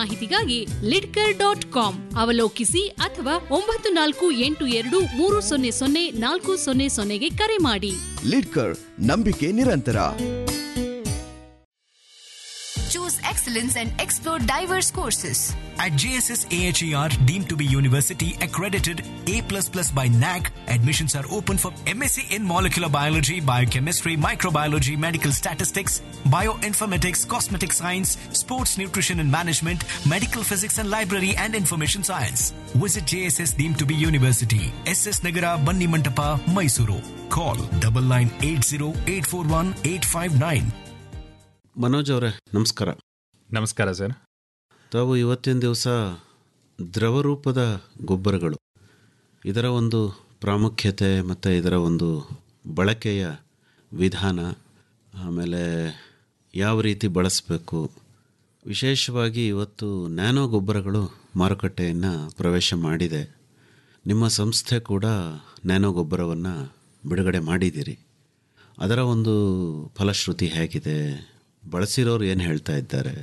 ಮಾಹಿತಿಗಾಗಿ Lidkar dot com ಅವಲೋಕಿಸಿ ಅಥವಾ ಒಂಬತ್ತು ನಾಲ್ಕು ಎಂಟು ಎರಡು ಮೂರು ಸೊನ್ನೆ ಸೊನ್ನೆ ನಾಲ್ಕು ಸೊನ್ನೆ ಸೊನ್ನೆಗೆ ಕರೆ ಮಾಡಿ ಲಿಡ್ಕರ್ ನಂಬಿಕೆ ನಿರಂತರ Choose excellence and explore diverse courses. At JSS AHER, deemed to be university accredited A++ by NAC, admissions are open for MSc in molecular biology, biochemistry, microbiology, medical statistics, bioinformatics, cosmetic science, sports nutrition and management, medical physics and library and information science. Visit JSS deemed to be university, SS Nagara, Banni Mantapa, Mysuru. Call double nine eight zero eight four one eight five nine. Manoj ಅವರೇ ನಮಸ್ಕಾರ ನಮಸ್ಕಾರ sir ತಾವು ಇವತ್ತಿನ ದಿವಸ ದ್ರವರೂಪದ ಗೊಬ್ಬರಗಳು ಇದರ ಒಂದು ಪ್ರಾಮುಖ್ಯತೆ ಮತ್ತು ಇದರ ಒಂದು ಬಳಕೆಯ ವಿಧಾನ ಆಮೇಲೆ ಯಾವ ರೀತಿ ಬಳಸಬೇಕು ವಿಶೇಷವಾಗಿ ಇವತ್ತು ನ್ಯಾನೋ ಗೊಬ್ಬರಗಳು ಮಾರುಕಟ್ಟೆಯನ್ನು ಪ್ರವೇಶ ಮಾಡಿದೆ ನಿಮ್ಮ ಸಂಸ್ಥೆ ಕೂಡ ನ್ಯಾನೋ ಗೊಬ್ಬರವನ್ನು ಬಿಡುಗಡೆ ಮಾಡಿದ್ದೀರಿ ಅದರ ಒಂದು ಫಲಶ್ರುತಿ ಹೇಗಿದೆ ಬಳಸಿರೋರು ಏನು ಹೇಳ್ತಾ ಇದ್ದಾರೆ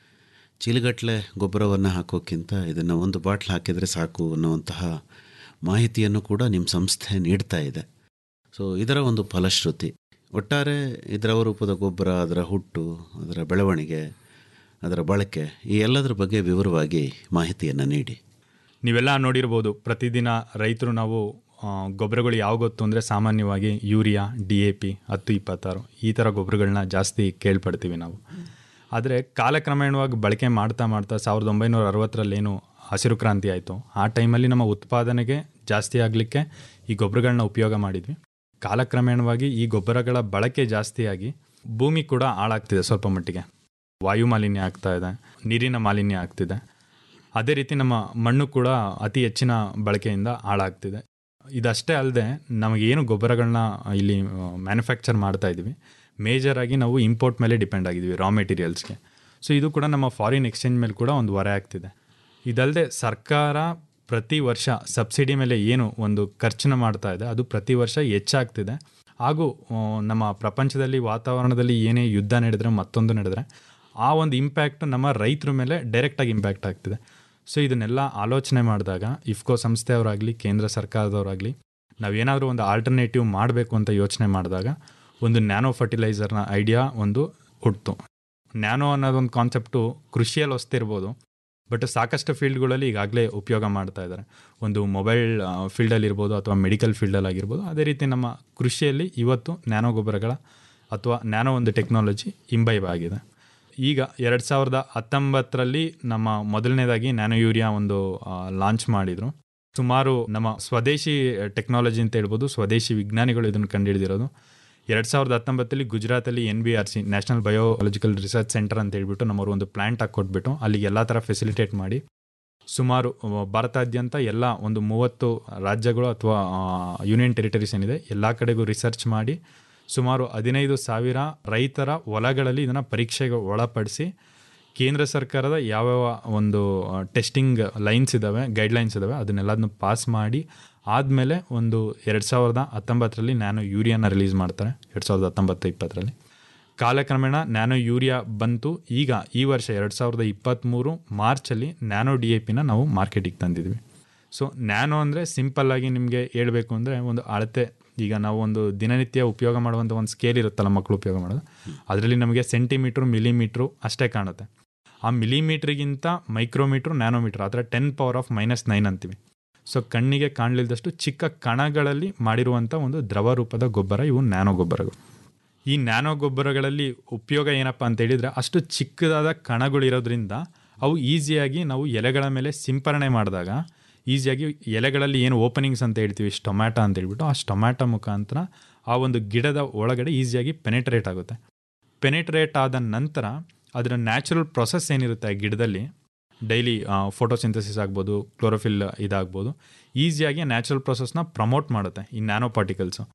ಚೀಲಗಟ್ಟಲೆ ಗೊಬ್ಬರವನ್ನು ಹಾಕೋಕ್ಕಿಂತ ಇದನ್ನು ಒಂದು ಬಾಟ್ಲ್ ಹಾಕಿದರೆ ಸಾಕು ಅನ್ನುವಂತಹ ಮಾಹಿತಿಯನ್ನು ಕೂಡ ನಿಮ್ಮ ಸಂಸ್ಥೆ ನೀಡ್ತಾ ಇದೆ ಸೊ ಇದರ ಒಂದು ಫಲಶ್ರುತಿ ಒಟ್ಟಾರೆ ಈ ದ್ರವರೂಪದ ಗೊಬ್ಬರ ಅದರ ಹುಟ್ಟು ಅದರ ಬೆಳವಣಿಗೆ ಅದರ ಬಳಕೆ ಈ ಎಲ್ಲದರ ಬಗ್ಗೆ ವಿವರವಾಗಿ ಮಾಹಿತಿಯನ್ನು ನೀಡಿ ನೀವೆಲ್ಲ ನೋಡಿರ್ಬೋದು ಪ್ರತಿದಿನ ರೈತರು ನಾವು ಆ, ಗೊಬ್ಬರಗಳು ಯಾವ ಗೊತ್ತು ಅಂದರೆ ಸಾಮಾನ್ಯವಾಗಿ ಯೂರಿಯಾ ಡಿ ಎ ಪಿ ಹತ್ತು ಇಪ್ಪತ್ತಾರು ಈ ಥರ ಗೊಬ್ಬರಗಳನ್ನ ಜಾಸ್ತಿ ಕೇಳ್ಪಡ್ತೀವಿ ನಾವು ಆದರೆ ಕಾಲಕ್ರಮೇಣವಾಗಿ ಬಳಕೆ ಮಾಡ್ತಾ ಮಾಡ್ತಾ ಸಾವಿರದ ಒಂಬೈನೂರ ಅರವತ್ತರಲ್ಲೇನು ಹಸಿರು ಕ್ರಾಂತಿ ಆಯಿತು ಆ ಟೈಮಲ್ಲಿ ನಮ್ಮ ಉತ್ಪಾದನೆಗೆ ಜಾಸ್ತಿ ಆಗಲಿಕ್ಕೆ ಈ ಗೊಬ್ಬರಗಳನ್ನ ಉಪಯೋಗ ಮಾಡಿದ್ವಿ ಕಾಲಕ್ರಮೇಣವಾಗಿ ಈ ಗೊಬ್ಬರಗಳ ಬಳಕೆ ಜಾಸ್ತಿಯಾಗಿ ಭೂಮಿ ಕೂಡ ಹಾಳಾಗ್ತಿದೆ ಸ್ವಲ್ಪ ಮಟ್ಟಿಗೆ ವಾಯು ಮಾಲಿನ್ಯ ಆಗ್ತಾ ಇದೆ ನೀರಿನ ಮಾಲಿನ್ಯ ಆಗ್ತಿದೆ ಅದೇ ರೀತಿ ನಮ್ಮ ಮಣ್ಣು ಕೂಡ ಅತಿ ಹೆಚ್ಚಿನ ಬಳಕೆಯಿಂದ ಹಾಳಾಗ್ತಿದೆ ಇದಷ್ಟೇ ಅಲ್ಲದೆ ನಮಗೇನು ಗೊಬ್ಬರಗಳನ್ನ ಇಲ್ಲಿ ಮ್ಯಾನುಫ್ಯಾಕ್ಚರ್ ಮಾಡ್ತಾ ಇದ್ದೀವಿ ಮೇಜರ್ ಆಗಿ ನಾವು ಇಂಪೋರ್ಟ್ ಮೇಲೆ ಡಿಪೆಂಡ್ ಆಗಿದ್ದೀವಿ ರಾ ಮೆಟೀರಿಯಲ್ಸ್ಗೆ ಸೊ ಇದು ಕೂಡ ನಮ್ಮ ಫಾರಿನ್ ಎಕ್ಸ್ಚೇಂಜ್ ಮೇಲೆ ಕೂಡ ಒಂದು ಹೊರೆ ಆಗ್ತಿದೆ ಇದಲ್ಲದೆ ಸರ್ಕಾರ ಪ್ರತಿ ವರ್ಷ ಸಬ್ಸಿಡಿ ಮೇಲೆ ಏನು ಒಂದು ಖರ್ಚನ್ನ ಮಾಡ್ತಾ ಇದೆ ಅದು ಪ್ರತಿ ವರ್ಷ ಹೆಚ್ಚಾಗ್ತಿದೆ ಹಾಗೂ ಆ, ನಮ್ಮ ಪ್ರಪಂಚದಲ್ಲಿ ವಾತಾವರಣದಲ್ಲಿ ಏನೇ ಯುದ್ಧ ನಡೆದ್ರೆ ಮತ್ತೊಂದು ನಡೆದ್ರೆ ಆ ಒಂದು ಇಂಪ್ಯಾಕ್ಟ್ ನಮ್ಮ ರೈತರ ಮೇಲೆ ಡೈರೆಕ್ಟಾಗಿ ಇಂಪ್ಯಾಕ್ಟ್ ಆಗ್ತಿದೆ ಸೊ ಇದನ್ನೆಲ್ಲ ಆಲೋಚನೆ ಮಾಡಿದಾಗ ಇಫ್ಕೋ ಸಂಸ್ಥೆಯವರಾಗಲಿ ಕೇಂದ್ರ ಸರ್ಕಾರದವರಾಗಲಿ ನಾವೇನಾದರೂ ಒಂದು ಆಲ್ಟರ್ನೇಟಿವ್ ಮಾಡಬೇಕು ಅಂತ ಯೋಚನೆ ಮಾಡಿದಾಗ ಒಂದು ನ್ಯಾನೋ ಫರ್ಟಿಲೈಸರ್ನ ಐಡಿಯಾ ಒಂದು ಹುಟ್ಟಿತು ನ್ಯಾನೋ ಅನ್ನೋದೊಂದು ಕಾನ್ಸೆಪ್ಟು ಕೃಷಿಯಲ್ಲಿ ಹೊಸ್ತಿರ್ಬೋದು ಬಟ್ ಸಾಕಷ್ಟು ಫೀಲ್ಡ್ಗಳಲ್ಲಿ ಈಗಾಗಲೇ ಉಪಯೋಗ ಮಾಡ್ತಾ ಇದ್ದಾರೆ ಒಂದು ಮೊಬೈಲ್ ಫೀಲ್ಡಲ್ಲಿ ಇರ್ಬೋದು ಅಥವಾ ಮೆಡಿಕಲ್ ಫೀಲ್ಡಲ್ಲಿ ಆಗಿರ್ಬೋದು ಅದೇ ರೀತಿ ನಮ್ಮ ಕೃಷಿಯಲ್ಲಿ ಇವತ್ತು ನ್ಯಾನೋ ಗೊಬ್ಬರಗಳ ಅಥವಾ ನ್ಯಾನೋ ಒಂದು ಟೆಕ್ನಾಲಜಿ ಇಂಬೈವ್ ಆಗಿದೆ ಈಗ ಎರಡು ಸಾವಿರದ ಹತ್ತೊಂಬತ್ತರಲ್ಲಿ ನಮ್ಮ ಮೊದಲನೇದಾಗಿ ನ್ಯಾನೋ ಯೂರಿಯಾ ಒಂದು ಲಾಂಚ್ ಮಾಡಿದರು ಸುಮಾರು ನಮ್ಮ ಸ್ವದೇಶಿ ಟೆಕ್ನಾಲಜಿ ಅಂತ ಹೇಳ್ಬೋದು ಸ್ವದೇಶಿ ವಿಜ್ಞಾನಿಗಳು ಇದನ್ನು ಕಂಡುಹಿಡಿದಿರೋದು ಎರಡು ಸಾವಿರದ ಹತ್ತೊಂಬತ್ತಲ್ಲಿ ಗುಜರಾತಲ್ಲಿ N B R C national biological research centre ಅಂತ ಹೇಳ್ಬಿಟ್ಟು ನಮ್ಮವರು ಒಂದು ಪ್ಲಾಂಟ್ ಹಾಕ್ಕೊಟ್ಬಿಟ್ಟು ಅಲ್ಲಿಗೆ ಎಲ್ಲ ಥರ ಫೆಸಿಲಿಟೇಟ್ ಮಾಡಿ ಸುಮಾರು ಆ, ಭಾರತಾದ್ಯಂತ ಎಲ್ಲ ಒಂದು ಮೂವತ್ತು ರಾಜ್ಯಗಳು ಅಥವಾ ಯೂನಿಯನ್ ಟೆರಿಟರೀಸ್ ಏನಿದೆ ಎಲ್ಲ ಕಡೆಗೂ ರಿಸರ್ಚ್ ಮಾಡಿ ಸುಮಾರು ಹದಿನೈದು ಸಾವಿರ ರೈತರ ಹೊಲಗಳಲ್ಲಿ ಇದನ್ನು ಪರೀಕ್ಷೆಗೆ ಒಳಪಡಿಸಿ ಕೇಂದ್ರ ಸರ್ಕಾರದ ಯಾವ್ಯಾವ ಒಂದು ಟೆಸ್ಟಿಂಗ್ ಲೈನ್ಸ್ ಇದ್ದಾವೆ ಗೈಡ್ಲೈನ್ಸ್ ಇದ್ದಾವೆ ಅದನ್ನೆಲ್ಲದನ್ನು ಪಾಸ್ ಮಾಡಿ ಆದಮೇಲೆ ಒಂದು ಎರಡು ಸಾವಿರದ ಹತ್ತೊಂಬತ್ತರಲ್ಲಿ ನ್ಯಾನೋ ಯೂರಿಯಾನ ರಿಲೀಸ್ ಮಾಡ್ತಾರೆ ಎರಡು ಸಾವಿರದ ಹತ್ತೊಂಬತ್ತು ಇಪ್ಪತ್ತರಲ್ಲಿ ಕಾಲಕ್ರಮೇಣ ನ್ಯಾನೋ ಯೂರಿಯಾ ಬಂತು ಈಗ ಈ ವರ್ಷ ಎರಡು ಸಾವಿರದ ಇಪ್ಪತ್ತ್ಮೂರು ಮಾರ್ಚಲ್ಲಿ ನ್ಯಾನೋ ಡಿ ಎ ಪಿನ ನಾವು ಮಾರ್ಕೆಟಿಗೆ ತಂದಿದ್ವಿ ಸೊ ನ್ಯಾನೋ ಅಂದರೆ ಸಿಂಪಲ್ಲಾಗಿ ನಿಮಗೆ ಹೇಳಬೇಕು ಅಂದರೆ ಒಂದು ಅಳತೆ ಈಗ ನಾವು ಒಂದು ದಿನನಿತ್ಯ ಉಪಯೋಗ ಮಾಡುವಂಥ ಒಂದು ಸ್ಕೇಲ್ ಇರುತ್ತಲ್ಲ ಮಕ್ಕಳು ಉಪಯೋಗ ಮಾಡೋದು ಅದರಲ್ಲಿ ನಮಗೆ ಸೆಂಟಿಮೀಟ್ರು ಮಿಲಿಮೀಟ್ರು ಅಷ್ಟೇ ಕಾಣುತ್ತೆ ಆ ಮಿಲಿಮೀಟ್ರಿಗಿಂತ ಮೈಕ್ರೋಮೀಟ್ರು ನ್ಯಾನೋಮೀಟ್ರ್ ಆ ಥರ ten power of minus nine ಅಂತೀವಿ ಸೊ ಕಣ್ಣಿಗೆ ಕಾಣಲಿಲ್ಲದಷ್ಟು ಚಿಕ್ಕ ಕಣಗಳಲ್ಲಿ ಮಾಡಿರುವಂಥ ಒಂದು ದ್ರವ ರೂಪದ ಗೊಬ್ಬರ ಇವು ನ್ಯಾನೋ ಗೊಬ್ಬರಗಳು ಈ ನ್ಯಾನೋ ಗೊಬ್ಬರಗಳಲ್ಲಿ ಉಪಯೋಗ ಏನಪ್ಪ ಅಂತ ಹೇಳಿದರೆ ಅಷ್ಟು ಚಿಕ್ಕದಾದ ಕಣಗಳಿರೋದ್ರಿಂದ ಅವು ಈಸಿಯಾಗಿ ನಾವು ಎಲೆಗಳ ಮೇಲೆ ಸಿಂಪರಣೆ ಮಾಡಿದಾಗ ಈಸಿಯಾಗಿ ಎಲೆಗಳಲ್ಲಿ ಏನು ಓಪನಿಂಗ್ಸ್ ಅಂತ ಹೇಳ್ತೀವಿ ಸ್ಟೊಮ್ಯಾಟೊ ಅಂತ ಹೇಳ್ಬಿಟ್ಟು ಆ ಸ್ಟೊಮ್ಯಾಟೊ ಮುಖಾಂತರ ಆ ಒಂದು ಗಿಡದ ಒಳಗಡೆ ಈಸಿಯಾಗಿ ಪೆನೆಟ್ರೇಟ್ ಆಗುತ್ತೆ ಪೆನೆಟ್ರೇಟ್ ಆದ ನಂತರ ಅದರ ನ್ಯಾಚುರಲ್ ಪ್ರೊಸೆಸ್ ಏನಿರುತ್ತೆ ಆ ಗಿಡದಲ್ಲಿ ಡೈಲಿ ಫೋಟೋಸಿಂಥಸಿಸ್ ಆಗ್ಬೋದು ಕ್ಲೋರೋಫಿಲ್ ಇದಾಗ್ಬೋದು ಈಸಿಯಾಗಿ ನ್ಯಾಚುರಲ್ ಪ್ರೊಸೆಸ್ನ ಪ್ರಮೋಟ್ ಮಾಡುತ್ತೆ ಈ ನ್ಯಾನೋ ಪಾರ್ಟಿಕಲ್ಸು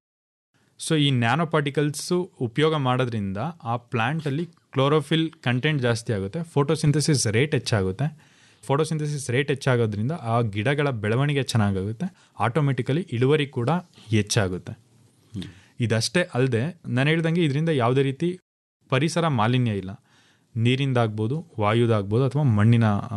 ಸೊ ಈ ನ್ಯಾನೋ ಪಾರ್ಟಿಕಲ್ಸು ಉಪಯೋಗ ಮಾಡೋದ್ರಿಂದ ಆ ಪ್ಲ್ಯಾಂಟಲ್ಲಿ ಕ್ಲೋರೋಫಿಲ್ ಕಂಟೆಂಟ್ ಜಾಸ್ತಿ ಆಗುತ್ತೆ ಫೋಟೋಸಿಂಥಸಿಸ್ ರೇಟ್ ಹೆಚ್ಚಾಗುತ್ತೆ ಫೋಟೋಸಿಂಥಸಿಸ್ ರೇಟ್ ಹೆಚ್ಚಾಗೋದ್ರಿಂದ ಆ ಗಿಡಗಳ ಬೆಳವಣಿಗೆ ಚೆನ್ನಾಗಾಗುತ್ತೆ ಆಟೋಮೆಟಿಕಲಿ ಇಳುವರಿ ಕೂಡ ಹೆಚ್ಚಾಗುತ್ತೆ ಇದಷ್ಟೇ ಅಲ್ಲದೆ ನಾನು ಹೇಳ್ದಂಗೆ ಇದರಿಂದ ಯಾವುದೇ ರೀತಿ ಪರಿಸರ ಮಾಲಿನ್ಯ ಇಲ್ಲ ನೀರಿಂದಾಗ್ಬೋದು ವಾಯುದಾಗ್ಬೋದು ಅಥವಾ ಮಣ್ಣಿನ